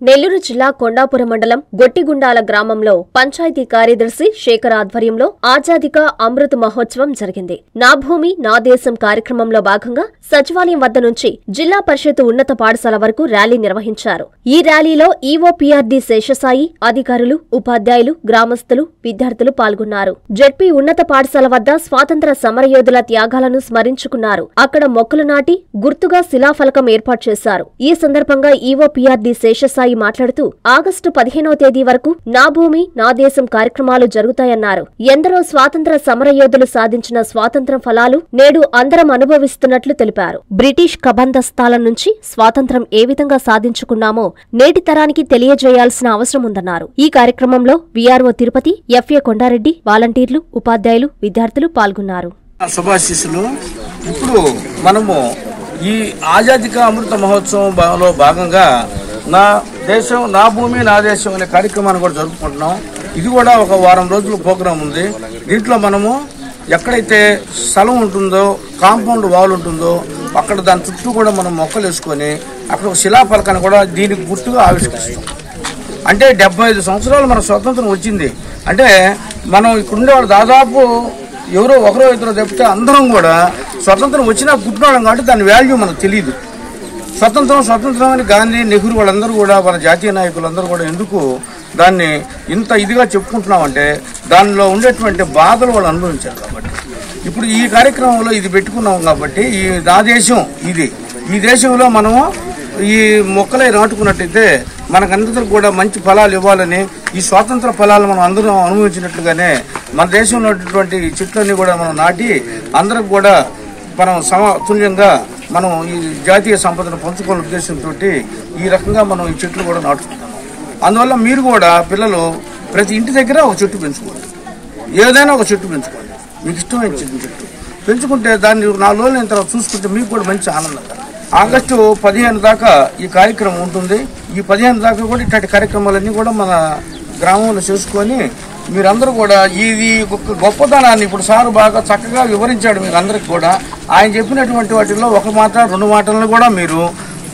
నెల్లూరు జిల్లా కొండాపురం మండలం గొట్టిగుండాల గ్రామంలో పంచాయతీ కార్యదర్శి శేఖర్ ఆధ్వర్యంలో ఆజాదికా అమృత్ మహోత్సవం జరిగింది నా భూమి నా దేశం కార్యక్రమంలో భాగంగా సచివాలయం వద్ద నుంచి జిల్లా పరిషత్ ఉన్నత పాఠశాల వరకు ర్యాలీ నిర్వహించారు ఈ ర్యాలీలో ఈవోపీఆర్డీ శేషసాయి అధికారులు ఉపాధ్యాయులు గ్రామస్తులు విద్యార్థులు పాల్గొన్నారు జెడ్పీ ఉన్నత పాఠశాల వద్ద స్వాతంత్ర సమరయోధుల త్యాగాలను స్మరించుకున్నారు అక్కడ మొక్కలు నాటి గుర్తుగా శిలాఫలకం ఏర్పాటు చేశారు ఈ సందర్భంగా ఈవోపీఆర్డీ శేషసాయి మాట్లాడుతూ ఆగస్టు పదిహేనవ తేదీ వరకు నా భూమి నా దేశం కార్యక్రమాలు జరుగుతాయన్నారు ఎందరో స్వాతంత్ర సమరయోధులు సాధించిన స్వాతంత్ర్యం ఫలాలు నేడు అందరం అనుభవిస్తున్నట్లు తెలిపారు బ్రిటిష్ కబంధస్థాల నుంచి స్వాతంత్ర్యం ఏ విధంగా సాధించుకున్నామో నేటి తరానికి తెలియజేయాల్సిన అవసరం ఉందన్నారు ఈ కార్యక్రమంలో వీఆర్ఓ తిరుపతి ఎఫ్ఏ కొండారెడ్డి వాలంటీర్లు ఉపాధ్యాయులు విద్యార్థులు పాల్గొన్నారు శుభాశీస్సులు ఇప్పుడు మనము ఈ ఆజాదిక అమృత మహోత్సవంలో భాగంగా నా దేశం నా భూమి నా దేశం అనే కార్యక్రమాన్ని కూడా జరుపుకుంటున్నాం ఇది కూడా ఒక వారం రోజుల ప్రోగ్రాం ఉంది దీంట్లో మనము ఎక్కడైతే స్థలం ఉంటుందో కాంపౌండ్ వాల్ ఉంటుందో అక్కడ దాని చుట్టూ కూడా మనం మొక్కలు వేసుకొని అక్కడ ఒక శిలాఫలకాన్ని కూడా దీనికి గుర్తుగా ఆవిష్కరిస్తాం అంటే డెబ్బై ఐదు సంవత్సరాలు మన స్వతంత్రం వచ్చింది అంటే మనం ఇక్కడ ఉండేవాళ్ళు దాదాపు ఎవరో ఒకరో ఇద్దరు చెప్తే అందరం కూడా స్వతంత్రం వచ్చినా పుట్టినవాళ్ళం కాబట్టి దాని వాల్యూ మనకు తెలియదు స్వతంత్రం స్వతంత్రం అని గాంధీ నెహ్రూ వాళ్ళందరూ కూడా మన జాతీయ నాయకులందరూ కూడా ఎందుకు దాన్ని ఇంత ఇదిగా చెప్పుకుంటున్నామంటే దానిలో ఉండేటువంటి బాధలు వాళ్ళు అనుభవించారు కాబట్టి ఇప్పుడు ఈ కార్యక్రమంలో ఇది పెట్టుకున్నాం కాబట్టి ఈ నా దేశం ఇది ఈ దేశంలో మనము ఈ మొక్కలై నాటుకున్నట్టయితే మనకందరికి కూడా మంచి ఫలాలు ఇవ్వాలని ఈ స్వాతంత్ర ఫలాలు మనం అందరం అనుభవించినట్లుగానే మన దేశంలో ఉన్నటువంటి ఈ చెట్లన్నీ కూడా మనం నాటి అందరికి కూడా మనం సమతుల్యంగా మనం ఈ జాతీయ సంపదను పంచుకోవాల ఉద్దేశంతో ఈ రకంగా మనం ఈ చెట్లు కూడా నాటుకుంటాం అందువల్ల మీరు కూడా పిల్లలు ప్రతి ఇంటి దగ్గర ఒక చెట్టు పెంచుకోండి ఏదైనా ఒక చెట్టు పెంచుకోండి మీకు ఇష్టమైన చెట్టు చెట్టు పెంచుకుంటే దాన్ని నాలుగు రోజులు అయిన తర్వాత చూసుకుంటే మీకు కూడా మంచి ఆనందం ఆగస్టు పదిహేను దాకా ఈ కార్యక్రమం ఉంటుంది ఈ పదిహేను దాకా కూడా ఇట్లాంటి కార్యక్రమాలన్నీ కూడా మన గ్రామంలో చేసుకొని మీరందరూ కూడా ఇది ఒక గొప్పతనాన్ని ఇప్పుడు సారు బాగా చక్కగా వివరించాడు మీరు అందరికి కూడా ఆయన చెప్పినటువంటి వాటిల్లో ఒక మాట రెండు మాటలను కూడా మీరు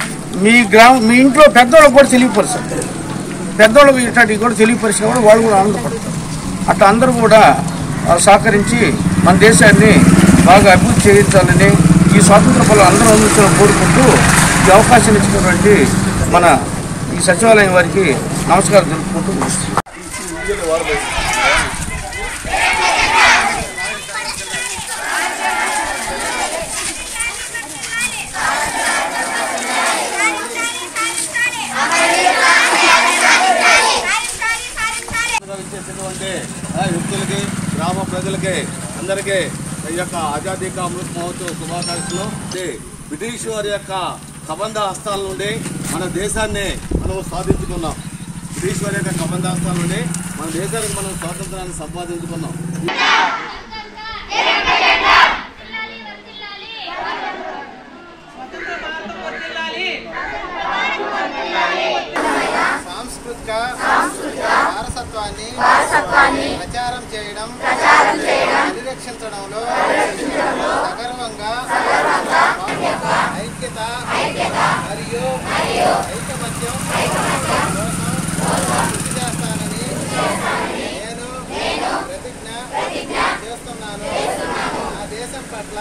మీ గ్రామం మీ ఇంట్లో పెద్దవాళ్ళకు కూడా తెలియపరచండి పెద్దవాళ్ళకి ఇట్లాంటివి కూడా తెలియపరిచిన కూడా వాళ్ళు కూడా ఆనందపడతారు అట్లా అందరూ కూడా ఆ, సహకరించి మన దేశాన్ని బాగా అభివృద్ధి చేయించాలని ఈ స్వాతంత్ర ఫలం అందరూ అందించాలని కోరుకుంటూ ఈ అవకాశం ఇచ్చినటువంటి మన ఈ సచివాలయం వారికి నమస్కారం తెలుపుకుంటూ ముగిస్తున్నాను. ఇచ్చేసినటువంటి ఆ, వ్యక్తులకి గ్రామ ప్రజలకి అందరికీ ఈ యొక్క ఆజాదీ కా అమృత్ మహోత్సవ శుభాకాంక్షలు ఇది బ్రిటిష్ వారి యొక్క కబంధ హస్తాల నుండి మన దేశాన్ని మనం సాధించుకున్నాం బ్రిటిష్ వారి యొక్క కబంధ హస్తాల నుండి మన దేశానికి మనం స్వాతంత్రాన్ని సంపాదించుకున్నాం సాంస్కృతిక వారసత్వాన్ని ప్రచారం చేయడం పరిరక్షించడంలో సగర్వంగా ఐక్యత మరియు ఐకమత్యం కోసం కృషి చేస్తానని నేను ప్రతిజ్ఞ చేస్తున్నాను నా దేశం పట్ల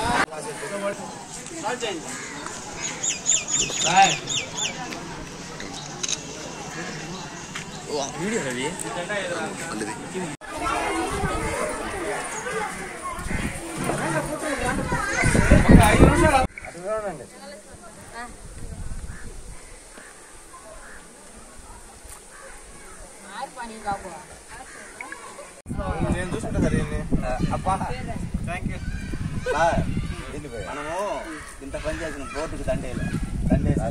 నేను చూసుకుంటా కదా దీన్ని అబ్బా థ్యాంక్ యూ మనము ఇంత పని చేసిన బోర్డుకి దండేలా దండేసి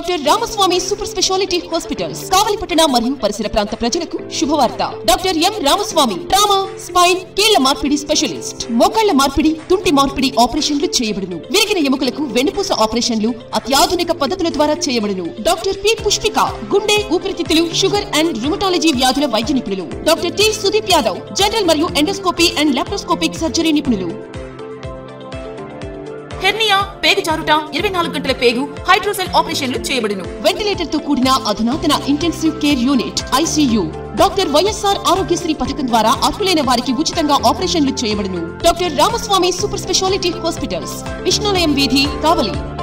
doctor Ramaswamy super speciality hospitals కావలిపట్టణ మరియు పరిసర ప్రాంత ప్రజలకు శుభవార్త doctor M Ramaswamy trauma spine కీళ్ల మార్పిడి స్పెషలిస్ట్ మోకాళ్ల మార్పిడి తుంటి మార్పిడి ఆపరేషన్లు చేయబడును విరిగిన ఎముకలకు వెన్నుపూస ఆపరేషన్లు అత్యాధునిక పద్ధతుల ద్వారా చేయబడును డాక్టర్ పి పుష్పిక గుండె ఊపిరితిత్తులు షుగర్ అండ్ రుమటాలజీ వ్యాధుల వైద్య నిపుణులు doctor T Sudeep Yadav general మరియు ఎండోస్కోపీ అండ్ లాప్రోస్కోపిక్ సర్జరీ నిపుణులు హెర్నియా పేగు జారుట ఇరవై నాలుగు గంటల పేగు హైడ్రోసెల్ ఆపరేషన్లు చేయబడును వెంటిలేటర్ తో కూడిన అధునాతన intensive care unit ICU doctor YSR Aarogyasri పథకం ద్వారా అర్హులైన వారికి ఉచితంగా ఆపరేషన్లు చేయబడును doctor Ramaswamy super speciality hospitals Vishnulayam వీధి కావలి